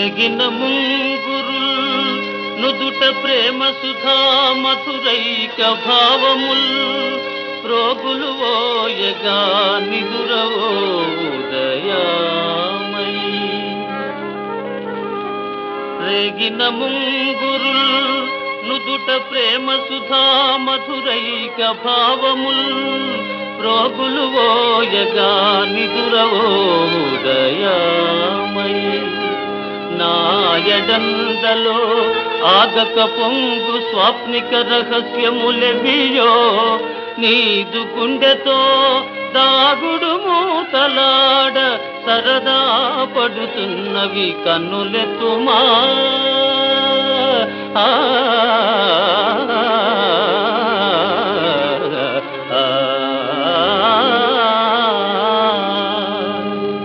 రేగిన ముంగురుల్ నుదుట ప్రేమ సుధా మధురైక భావముల్ రోగులు ఓయగా నిదురవో ఉదయామై రేగిన ముంగురుల్ నుదుట ప్రేమ సుధా మధురైక భావముల్ రోగులు ఓయగా నిదురవో ఉదయామై నాయడందలో ఆగక పొంగు స్వాప్నిక రహస్యములెవియో నీదు గుండెతో దాగుడు మూతలాడ సరదా పడుతున్నవి కన్నులెత్తుమా ఆ, ఆ, ఆ.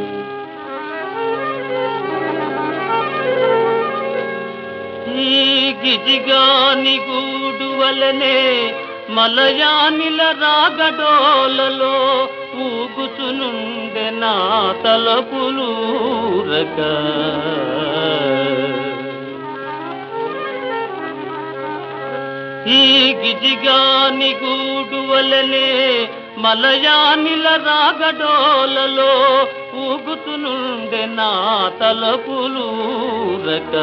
ఈ గిజిగాని గూడు వలనే మలయానిల రాగడోలలో ఊగుచునుండె నా తలపులూరక ఈ గిజిగాని గూడు వలనే మలయానిల రాగడోలలో ఊగుతునుండె నా తలపులూరక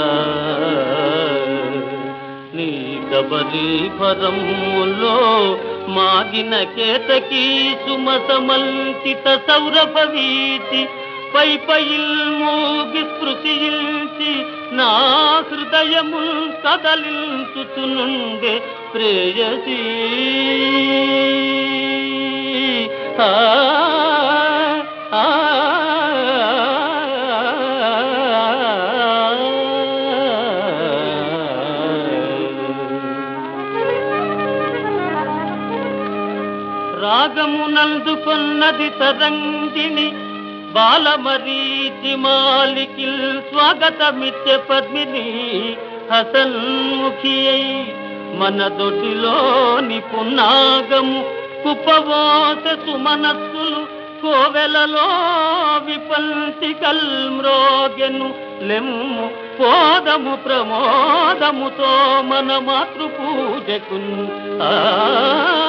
నీ కబరి భరములో మాగిన కేతకీ సుమసమంతిత సౌరభ వీచి పై పైల్ మూగి స్పృశించి నా హృదయము కదలించుచునుండే ప్రేయసీ ఆ, ఆ, రాగమునందుకొన్నది తరంగిణి బాలమరీచి మాలికిల్ స్వాగతమిత్య పద్మిని హసన్ముఖి అయి మన దొడ్డిలోని పున్నాగము కుప్పవోస సుమనస్సులు కోవెలలో విపంచి కల్మ్రోగెను లెమ్ము పోదము ప్రమోదముతో మన మాతృ పూజకు ఆ